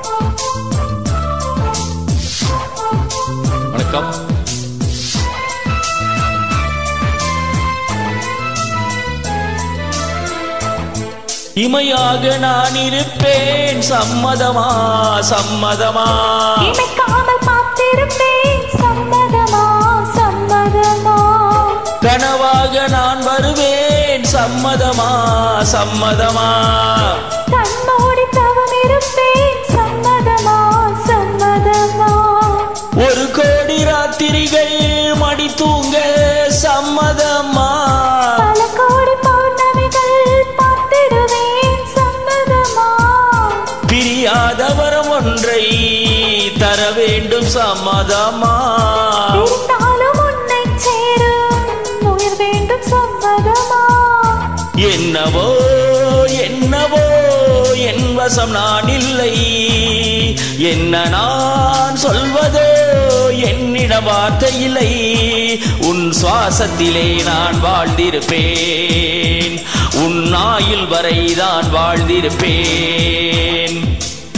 வணக்கம் இமையாக நான் இருப்பேன் சம்மதமா சம்மதமா இமைக்காமல் பார்த்திருப்பேன் சம்மதமா சம்மதமா கனவாக நான் வருவேன் சம்மதமா சம்மதமா கண்மூடி தவம் இருப்பேன் சம்மதமா சம்மதமா ஒரு கோடி ராத்திரிகள் மடி தூங்க சம்மதமா பல கோடி பௌர்ணமிகள் பார்த்திடுவேன் சம்மதமா பிரியாத வரம் ஒன்றை தர வேண்டும் சம்மதமா இருந்தாலும் உன்னை சேரும் உயிர் வேண்டும் சம்மதமா என்னவோ என்னவோ என் வசம் நான் இல்லை என்ன நான் சொல்வதோ என்னிடம் வார்த்தை இல்லை உன் சுவாசத்திலே நான் வாழ்ந்திருப்பேன் உன் ஆயுள் வரை தான் வாழ்ந்திருப்பேன்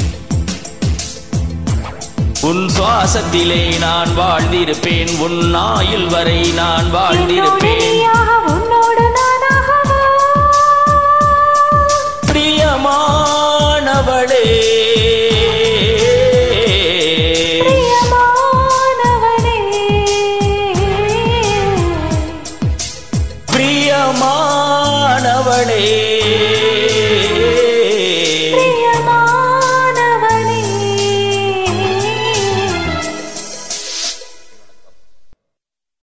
உன் சுவாசத்திலே நான் வாழ்ந்திருப்பேன் உன் ஆயுள் வரை நான் என்னோடு வாழ்ந்திருப்பேன் நீயாக உன்னோடு நானாகவா பிரியமானவளே பிரியமானவனே பிரியமானவளே